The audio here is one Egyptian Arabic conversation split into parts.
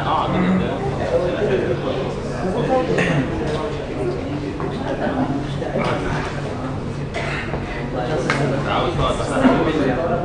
هقعد قدام عاوز تقعد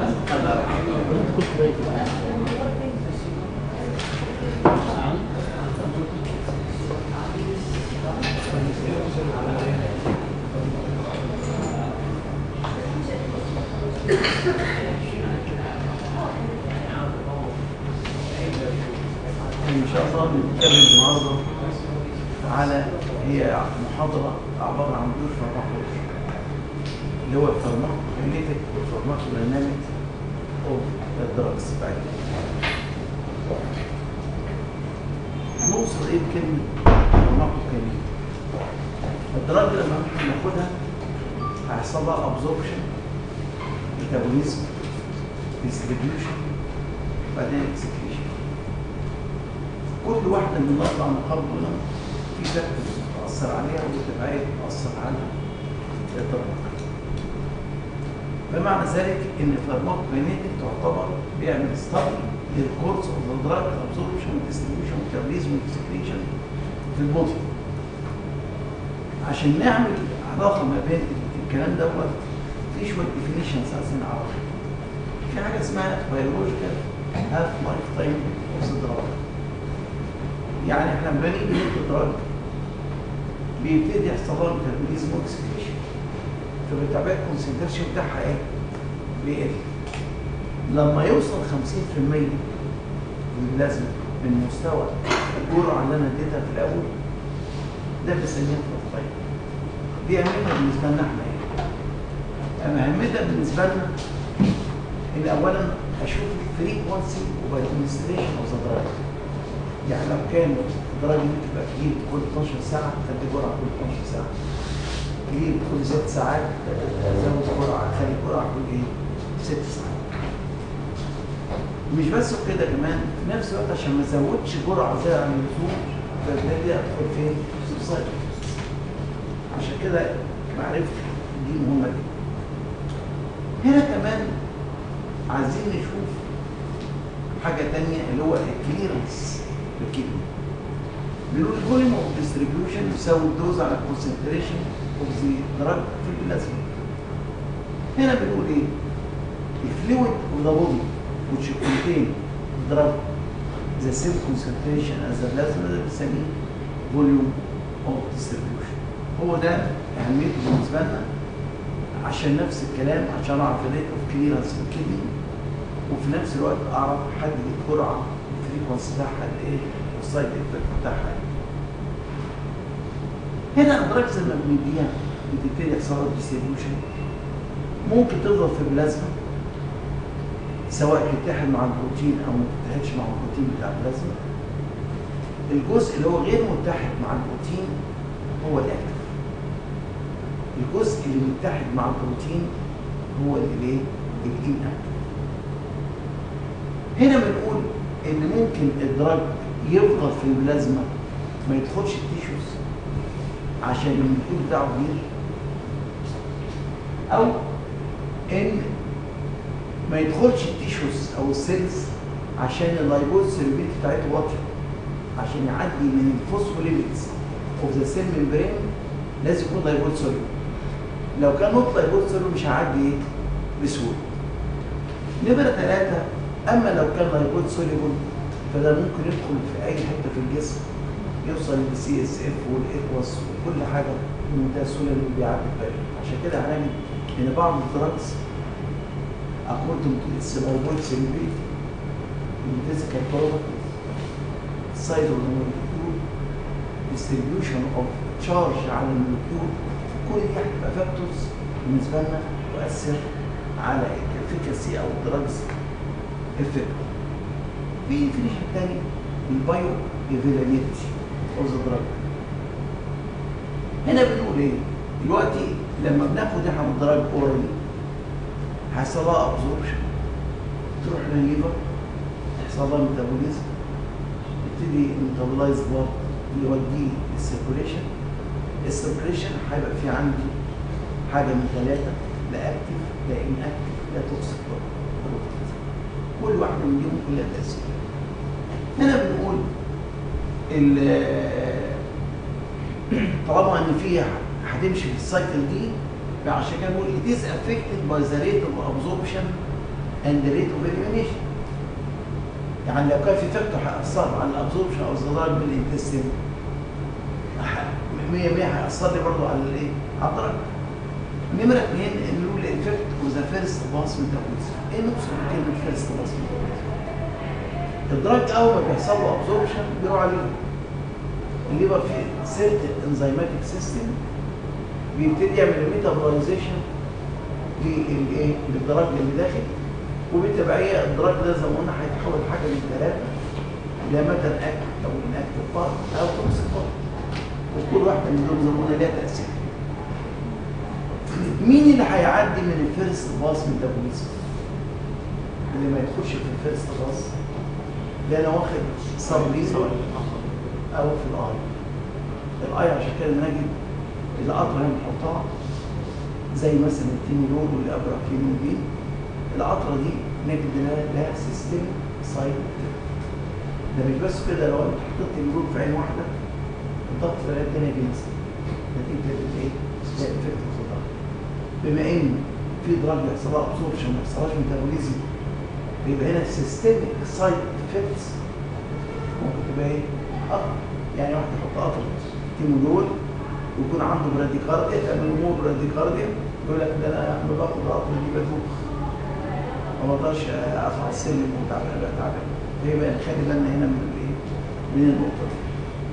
إن شاء الله بنتكلم النهارده على هي محاضرة عبارة عن دور فارماكولوجي اللي هو الفارماكوليتيك والفارماكوديناميك اوف الدراجز بتاعتنا. نوصل ايه بكلمة فارماكوكيمياء؟ الدراج لما احنا ناخدها هيحصل لها ابزوربشن ميتابوليزم ديستريبيوشن بعدين اكسكريشن كل واحدة من الأربع نقاط دول في فاكتورز بتأثر عليها وبتبقى بتأثر على الدرجة. بمعنى ذلك إن الفارماكوكينيتيك تعتبر بيعمل ستادي للكورس اوف ذا دراج ابزوربشن ديستريبيوشن ميتابوليزم واكسكريشن في البودي. عشان نعمل علاقة ما بين الكلام دوت في شوية ديفينيشنز عايزين نعرفها. في حاجة اسمها بيولوجيكال هاف لايف تايم اوف ذا دراج. يعني احنا لما بنيجي ندي دراج بيبتدي يحصل لها ميتابوليزم واكسكريشن فبالتالي الكونسنتريشن بتاعها ايه؟ بيقل لما يوصل 50% من اللازم من مستوى الجرعه اللي انا اديتها في الاول ده بنسميها فلوتايم دي اهميتها بالنسبه لنا احنا ايه؟ اهميتها بالنسبه لنا ان اولا اشوف فريكونسي وبايدمنستريشن اوف ذا دراج يعني لو كان الدرجة دي بتبقى كتير كل 12 ساعة خلي جرعة كل 12 ساعة كتير كل ست ساعات زود جرعة خلي جرعة كل ايه؟ ست ساعات مش بس كده كمان في نفس الوقت عشان ما ازودش جرعة زي عن اللزوم فبالتالي ادخل فين؟ في السايد عشان كده معرفة دي مهمة جدا هنا كمان عايزين نشوف حاجة تانية اللي هو الكليرنس بالكدني بنقول فوليوم اوف ديستريبيوشن يساوي الدوز على الكونسنتريشن اوف ذا دراج في البلازما هنا بنقول ايه؟ الفلويد اوف ذا بودي which contain drug the same concentration as the plasma ده بنسميه فوليوم اوف ديستريبيوشن هو ده اهميته بالنسبه لنا عشان نفس الكلام عشان اعرف الريت اوف كليرنس في الكدني وفي نفس الوقت اعرف احدد الجرعه الفريكونسي بتاعها قد ايه والسايد افكت بتاعها ايه هنا الادراج زي ما بنديها بتبتدي يحصل لها ديستريبيوشن ممكن تفضل في البلازما سواء تتحد مع البروتين او ما تتحدش مع البروتين بتاع البلازما الجزء اللي هو غير متحد مع البروتين هو الاكتف الجزء اللي متحد مع البروتين هو الايه؟ الاناكتف هنا بنقول ان ممكن الدراج يفضل في البلازما ما يدخلش التيشوز عشان المولكيول بتاعه كبير او ان ما يدخلش التيشوز او السيلز عشان اللايبوز سيربيت بتاعته واطيه عشان يعدي من الفوسفوليبيدز اوف ذا سيل ممبرين لازم يكون لايبوز سوليبل لو كان نوت لايبوز سوليبل مش هيعدي ايه بسهوله نمرة ثلاثة أما لو كان لايبوز سوليبل فده ممكن يدخل في أي حتة في الجسم يوصل للسي اس اف والاكواس وكل حاجة بمنتهى السهولة اللي بيعدي الباقي عشان كده هنجد إن بعض الدراجز according to its lipoid solubility in physical properties size of the molecule distribution of charge على المولكيول كل دي هتبقى فاكتورز بالنسبة لنا تؤثر على الافيكاسي او الدراجز افكت في ديفينيشن تاني البايو افيلابيلتي اوف ذا دراج هنا بنقول ايه؟ دلوقتي لما بناخد احنا الدراج اورالي هيحصل لها ابزوربشن تروح للليفر يحصل لها ميتابوليزم يبتدي ميتابولايز بلاد يوديه السيركوليشن السيركوليشن هيبقى في عندي حاجه من ثلاثه لا اكتف لا ان اكتف لا توكسيك كل واحده من دي ممكن لها تاثير هنا بنقول ال- طالما ان في هتمشي في السايكل دي فعشان كده بقول it is affected by the rate of absorption and the rate of elimination يعني لو كان في فاكتور هيأثر على الابزوربشن او الزرار بالانتستين 100 100 هيأثر لي برضه على الايه؟ على الدرجه. نمرة اثنين نقول الافكت وذا فيرست باس ميتابوليزم. ايه نقصد كلمة فيرست باس ميتابوليزم؟ الدرج اول ما بيحصل له ابزوربشن بيروح على الليفر. الليفر فيه سيرتن انزيماتيك سيستم بيبتدي يعمل ميتابولايزيشن للايه؟ للدرج اللي داخل وبالتبعية الدرج ده زي ما قلنا هيتحول حاجة من ثلاثة إلى ميتال اكت أو انكتيف بارت أو توكسيك بارت وكل واحدة من دول زي ما قلنا ليها تأثير مين اللي هيعدي من الفيرست باس ميتابوليزم؟ اللي ما يدخلش في الفيرست باس ده انا واخد سبليزم او في الاي الاي عشان كده نجد القطره اللي بنحطها زي مثلا التيميلول والابراكينول دي القطره دي نجد لها لها سيستم سايد ده مش بس كده لو انت حطيت تيميلول في عين واحده الضغط في العين الدنيا بينزل نتيجه الايه؟ الافكت الخضار بما ان في دراج بيحصل لها ابسوربشن ما بيحصلهاش ميتابوليزم بيبقى هنا سيستميك سايد افكتس ممكن تبقى ايه؟ اه يعني واحد يحط قطره تيمولول ويكون عنده براديكارديا تعمل له براديكارديا يقول لك ده انا لما باخد القطره دي بدوخ ما بقدرش اطلع السلم وتعبان بقى تعبان فيبقى نخلي بالنا هنا من الايه؟ من النقطه دي.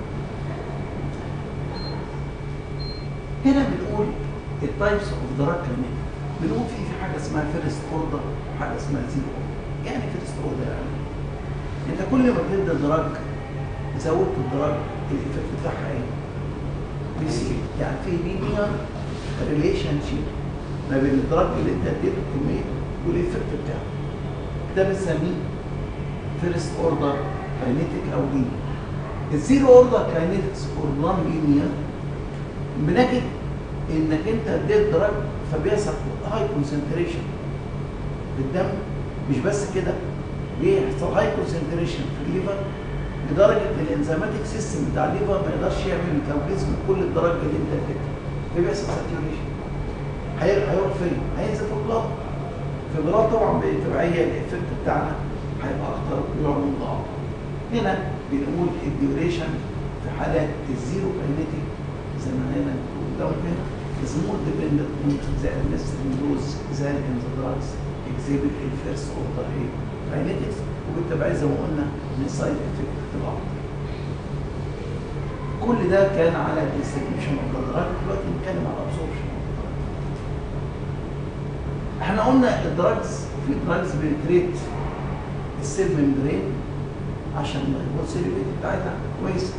هنا بنقول التايبس اوف دراج كمان بنقول في في حاجه اسمها فيرست اوردر وحاجه اسمها زيرو اوردر يعني فيرست اوردر يعني انت كل ما بتدي دراج زودت الدراج الايفكت بتاعها ايه؟ بيزيد يعني في لينير ريليشن شيب ما بين الدراج اللي انت اديته كميته والايفكت بتاعه ده بنسميه فيرست اوردر كاينيتيك او لينير الزيرو اوردر كاينيتكس اور نون لينير بنجد انك انت اديت دراج فبيحصل هاي كونسنتريشن في الدم مش بس كده بيحصل هاي كونسنتريشن في الليفر لدرجه الانزيماتيك سيستم بتاع الليفر ما يقدرش يعمل ميتابوليزم كل الدرج اللي انت اديته فبيحصل ساتيوريشن هيروح فين؟ هينزل في البلاد في البلاد طبعا بالتبعيه الايفكت بتاعنا هيبقى اكتر ويعمل مضاعف هنا بنقول الديوريشن في حالات الزيرو كاينيتيك زي ما هنا قدام هنا is more dependent on the administering dose than in the drugs exhibit in first order A kinetics وبالتبعية زي ما قلنا من السايد افكت بتبقى كل ده كان على الديستريبيوشن اوف ذا دراج دلوقتي بنتكلم على الابسوربشن احنا قلنا الدراجز في دراجز بتريت السيل ممبرين عشان البوسيبيليتي بتاعتها كويسه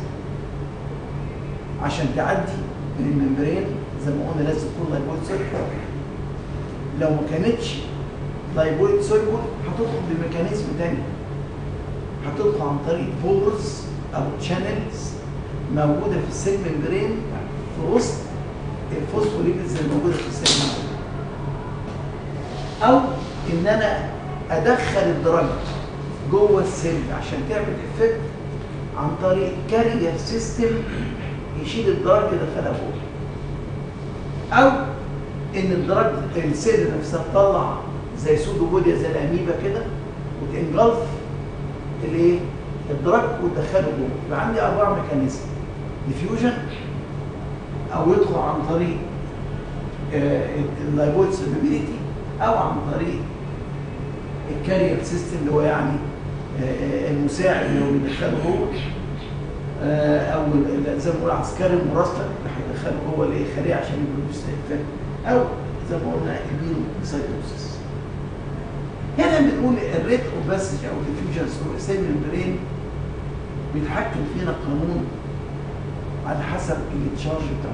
عشان تعدي من الممبرين زي ما قلنا لازم تكون لايبويد سيركل لو ما كانتش لايبويد سيركل هتدخل بميكانيزم تاني هتدخل عن طريق بورز او تشانلز موجوده في السيل ممبرين في وسط الفوسفوليبيدز اللي موجوده في السيل ممبرين او ان انا ادخل الدرج جوه السيل عشان تعمل افكت عن طريق كارير سيستم يشيل الدرج يدخلها جوه او ان الدرج السيل نفسها تطلع زي سودوبوديا زي الاميبا كده وتنجلف الايه الدرج وتدخله جوه يبقى عندي اربع ميكانيزم ديفيوجن او يدخل عن طريق اللايبويد سوليبيليتي او عن طريق الكارير سيستم اللي هو يعني المساعد اللي هو بيدخله جوه او زي ما بنقول عسكري المرسل اللي هيدخله جوه الايه الخليه عشان يبروديوس افكت او زي ما قلنا البيرو سايتوسيس هنا بنقول الريت اوف باسج او ديفيوجن ثرو سيل ممبرين بيتحكم فينا قانون على حسب التشارج بتاع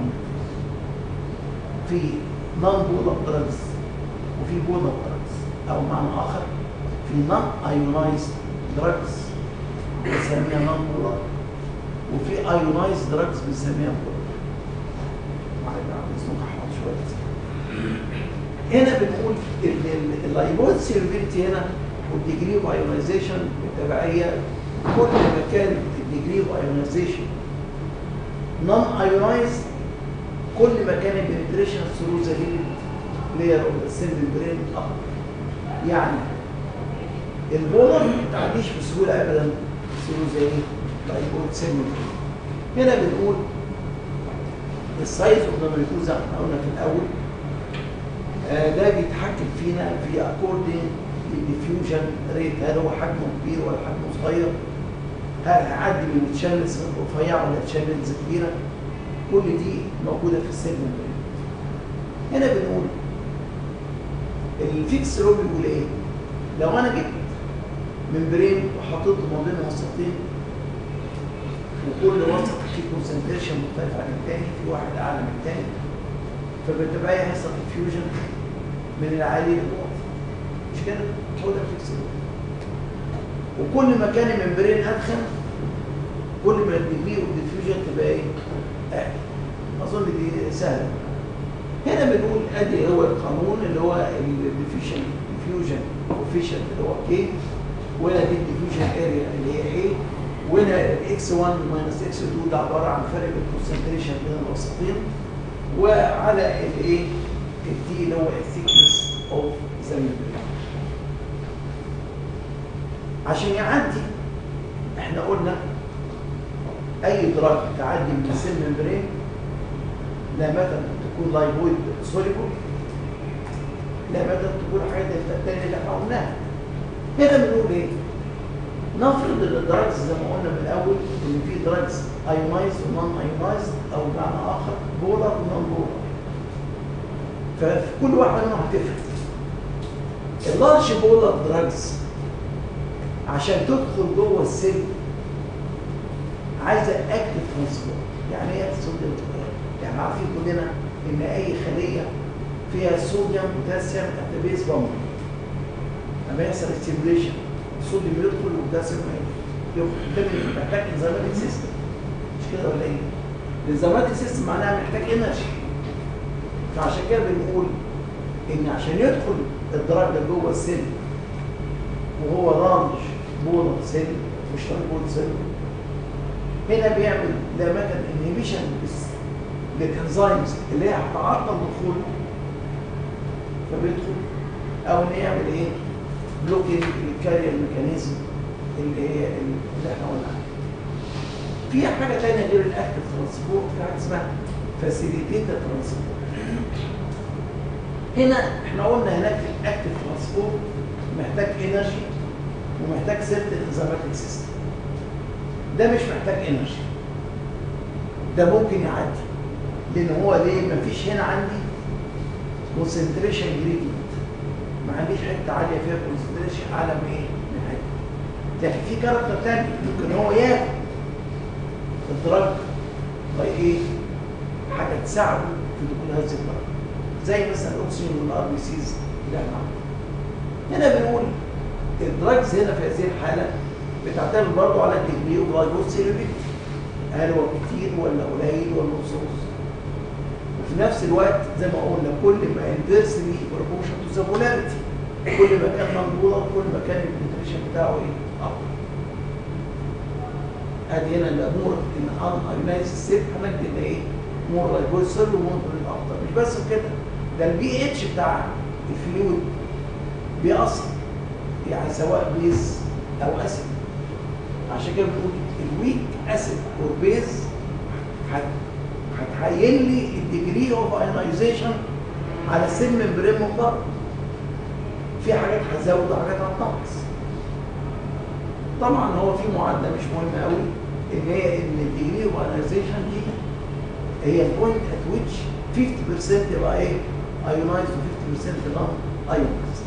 في نون بولر دراجز وفي بولر دراجز او معنى اخر في نون ايونايزد دراجز بنسميها نون بولر وفي ايونايزد دراجز بنسميها بولر شويه هنا بنقول ان اللايبويد سيرفيلتي هنا والديجري اوف ايونايزيشن بالتبعيه كل ما كان الديجري اوف ايونيزيشن نون ايونايزد كل ما كان البنتريشن ثرو ذا لاير اوف ذا سيل برين اكبر يعني البولر ما تعديش بسهوله ابدا ثرو ذا ايه لايبويد سيل هنا بنقول السايز اوف ذا موليكول زي ما احنا قلنا في الاول آه، ده بيتحكم فينا في اكوردنج للديفيوجن ريت هل هو حجمه كبير ولا حجمه صغير هل هيعدي من الشانلز رفيعه ولا الشانلز كبيره كل دي موجوده في السيل ممبرين هنا بنقول الفيكس رو بيقول ايه لو انا جبت ممبرين وحطيته ما بين وسطين وكل وسط فيه كونسنتريشن مختلف عن الثاني في واحد اعلى من الثاني فبالتبعية هيحصل فيوجن من العالي للواطي مش كده؟ هو ده الفيكس رو وكل ما كان الممبرين ادخن كل ما الديجري والديفيوجن تبقى ايه؟ اقل اظن دي سهله هنا بنقول ادي هو القانون اللي هو الديفيوجن ديفيوجن كوفيشنت اللي هو كي وهنا دي الديفيوجن اريا اللي هي ايه وهنا الاكس 1 ماينس اكس 2 ده عباره عن فرق الكونسنتريشن بين الوسطين وعلى الايه التي اللي هو الثيكنس اوف ذا ميمبرين عشان يعدي احنا قلنا اي دراج تعدي من السيل ممبرين لا مدى تكون لايبويد سوليبل لا مدى تكون حاجه التانية اللي احنا قلناها هنا بنقول ايه نفرض ان الدراجز زي ما قلنا من الاول ان في دراجز ايونايز ونون ايونايز او بمعنى اخر بولر ونون بولر ففي كل واحده منهم هتفرق اللارج بولر دراجز عشان تدخل جوه السيل عايزه اكتف ترانسبورت يعني ايه صوديوم يعني عارفين كلنا ان اي خليه فيها صوديوم بوتاسيوم ات بيس بامب لما يحصل ستيميوليشن الصوديوم يدخل والبوتاسيوم يخرج ده محتاج انزيماتيك سيستم مش كده ولا ايه؟ الانزيماتيك سيستم معناها محتاج انرجي فعشان كده بنقول ان عشان يدخل الدراج ده جوه السيل وهو لارج بولر سيل مش بول سيل هنا بيعمل ده مكان انهبيشن للانزيمز اللي هي هتعطل دخوله فبيدخل او ان يعمل ايه بلوكينج للكارير ميكانيزم اللي هي اللي احنا قلنا عليها في حاجه ثانيه غير الاكتف ترانسبورت في حاجه اسمها فاسيليتيتد ترانسبورت هنا احنا قلنا هناك في الاكتف ترانسبورت محتاج انرجي ومحتاج سيرت انزيماتيك سيستم ده مش محتاج انرجي ده ممكن يعدي لان هو ليه مفيش هنا عندي كونسنتريشن جريدينت ما عنديش حته عاليه فيها كونسنتريشن اعلى من ايه من حته لكن في كاركتر تاني ممكن هو ياخد الدرج باي ايه حاجه تساعده في دخول هذه الدرجه زي مثلا الاكسجين والار بي سيز اللي احنا عملناه هنا بنقول الدراجز هنا في هذه الحاله بتعتمد برضه على الديجري اوف لايبوز سيلوليتي هل هو كتير ولا قليل ولا نص نص وفي نفس الوقت زي ما قلنا كل ما انفيرسلي بروبوشن تو ذا بولاريتي كل ما كان منظوره كل ما كان البنتريشن بتاعه ايه اقوى ادي هنا الامور ان ان ايونايز ستيت هنكتب ايه مور لايبوز سيل ومور الاكتر مش بس كده ده البي اتش بتاع الفلويد بيأثر يعني سواء بيز او اسيد عشان كده بنقول الويك اسيد اور بيز هتحين لي الديجري اوف ايونايزيشن على السيل ممبرين من بره في حاجات هتزود وحاجات هتنقص طبعا هو في معادله مش مهمه قوي اللي هي ان الديجري اوف ايونايزيشن دي هي البوينت ات ويتش 50% يبقى ايه ايونايزد و50% نون ايونايزد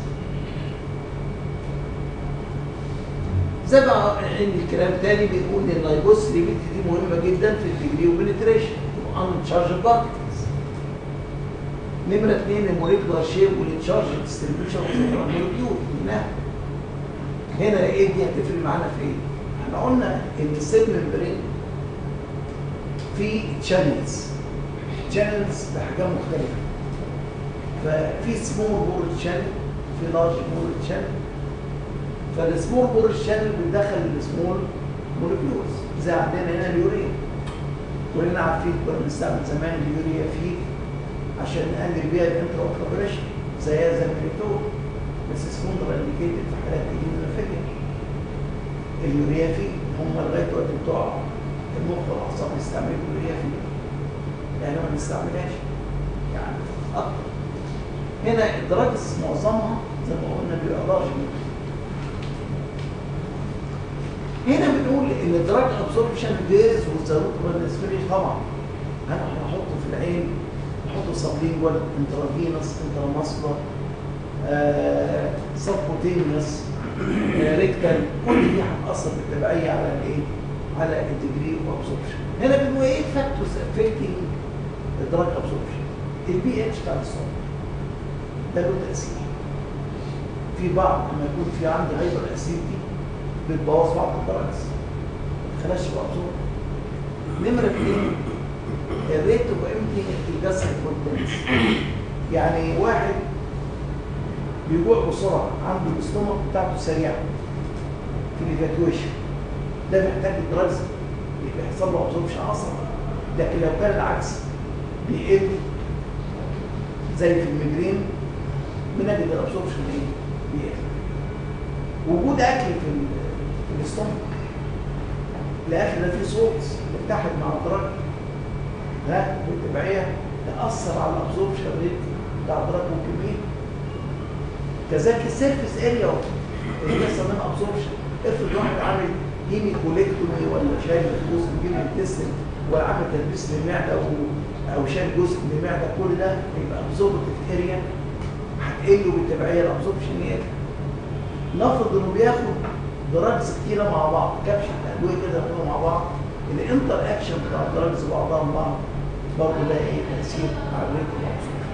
زي ما ان الكلام تاني بيقول ان اللايبوس ليميت دي مهمه جدا في الديجري وبنتريشن ان تشارج بارتكلز نمره اثنين الموليكولار شيب والتشارج ديستريبيوشن اوف الموليكيول منها هنا ايه دي هتفرق معانا في ايه؟ احنا قلنا ان السيل ممبرين في تشانلز تشانلز باحجام مختلفه ففي سمول بور تشانل في لارج بور تشانل فالسمول بور تشانل بتدخل السمول مولكيولز زي عندنا هنا اليوريا كلنا عارفين كنا بنستعمل زمان اليوريا فيه عشان نقلل بيها الانترا بريشر زيها زي الكريتون بس اسمهم انديكيتد في حالات الجينوفيليا اليوريا فيه هم لغايه وقت بتوع المخ والاعصاب بيستعملوا اليوريا فيه احنا ما بنستعملهاش يعني اكتر هنا الدراجز معظمها زي ما قلنا بيبقى لارج هنا بنقول ان الدراج ابسوربشن فيرز والزاروت والنسفيريش طبعا انا هحطه في العين احطه سبلينجوال انترافينوس انتراماسكولار آه سبكوتينيوس آه ريكتال كل دي هتاثر بالتبعيه على الايه؟ على الديجري اوف ابسوربشن هنا بنقول ايه فاكتورز افكتنج الدراج ابسوربشن البي اتش بتاع الصوت ده له تاثير في بعض لما يكون في عندي هايبر اسيدتي بتبوظ بعض الدراجز ما تخليهاش تبقى ابسورب نمره اثنين الريت اوف امتي الجسد كونتنس يعني واحد بيجوع بسرعه عنده الاستومك بتاعته سريعه في الايفاكويشن ده محتاج الدراجز يحصل له ابسوربشن اسرع لكن لو كان العكس بيقل زي في المجرين بنجد الابسوربشن ايه؟ بيقل وجود اكل في في الاستومك الاكل ده فيه صوت يتحد مع الدرج ها بالتبعيه تاثر على الابسوربشن ريت بتاع الدرج والكميه كذلك السيرفيس اريا اللي بيحصل منها ابسوربشن افرض واحد عامل هيمي كوليكتومي ولا شايل جزء من الانتستين ولا عامل تلبيس للمعده او شايل جزء من المعده كل ده يبقى ابسوربتيف اريا هتقل بالتبعيه الابسوربشن يقل نفرض انه بياخد دراجز كتيره مع بعض كبشه ادويه كده ياخدوها مع بعض الانتر اكشن بتاع الدراجز بعضها مع بعض برضه ده ايه تاثير على الريت الابسوربشن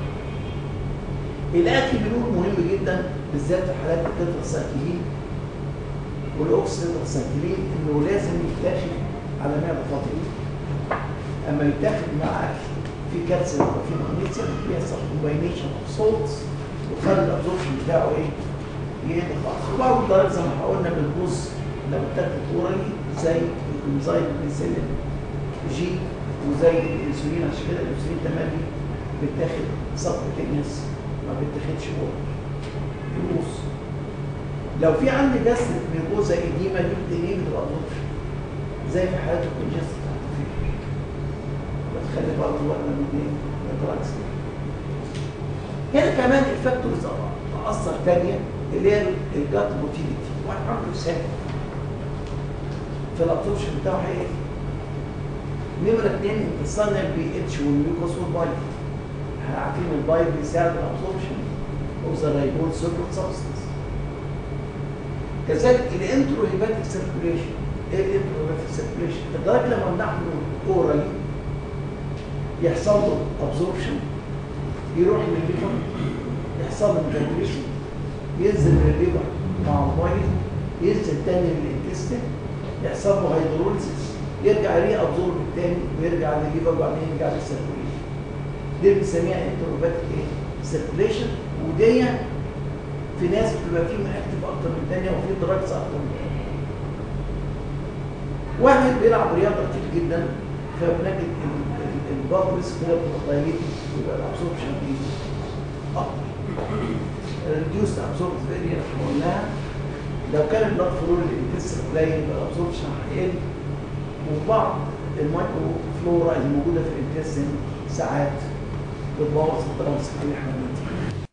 الاكل بنقول مهم جدا بالذات في حالات التتراسايكلين والاوكسيتراسايكلين انه لازم يتاخد على معده فاضيه اما يتاخد مع اكل في كالسيوم وفي مغنيسيوم بيحصل كومباينيشن اوف سولتس وخلي الابزوربشن بتاعه ايه؟ يقل خالص وبعض الدرجات زي ما قلنا بتبص لو اتاخدت اورالي زي الانزيم بنسلين جي وزي الانسولين عشان كده الانسولين تملي بيتاخد سبكتينيوس ما بيتاخدش اورال يبوظ لو في عندي جسد بيبوظ ايديما دي بتنين الابزوربشن زي في حالات الكونجست بتخلي برضه وقنا من ايه؟ من الدراجز هنا كمان الفاكتورز تأثر تانية اللي هي الجات موتيليتي واحد عنده سهل في الابسوربشن بتاعه هيقل نمرة اتنين انتصال البي اتش والميوكوس والبايب احنا عارفين البايب بيساعد الابسوربشن اوف ذا رايبول سيركل سبستنس كذلك الانترو هيباتيك سيركوليشن ايه الانترو هيباتيك سيركوليشن؟ لدرجه لما بناخده اورالي يحصل له ابسوربشن يروح للليفر يحصل له ميتابوليزم ينزل للليفر مع الميه ينزل تاني للانتستين يحصل له هيدروليسيس يرجع ري ابزورب تاني ويرجع للليفر وبعدين يرجع للسيركوليشن دي بنسميها انتروباتيك ايه؟ سيركوليشن ودي في ناس بتبقى فيهم اكتف اكتر من الثانيه وفي دراجز اكتر من الثانيه واحد بيلعب رياضه كتير جدا فبنجد البلد ريسك ده بتبقى قليل ويبقى الابسوربشن فيه اكتر الريديوست ابسوربشن اريا احنا قلناها لو كان البلد فلور الانتست قليل يبقى الابسوربشن هيقل وبعض المايكرو فلورا اللي موجوده في الانتستين ساعات بتبوظ الدراجز اللي احنا بنديها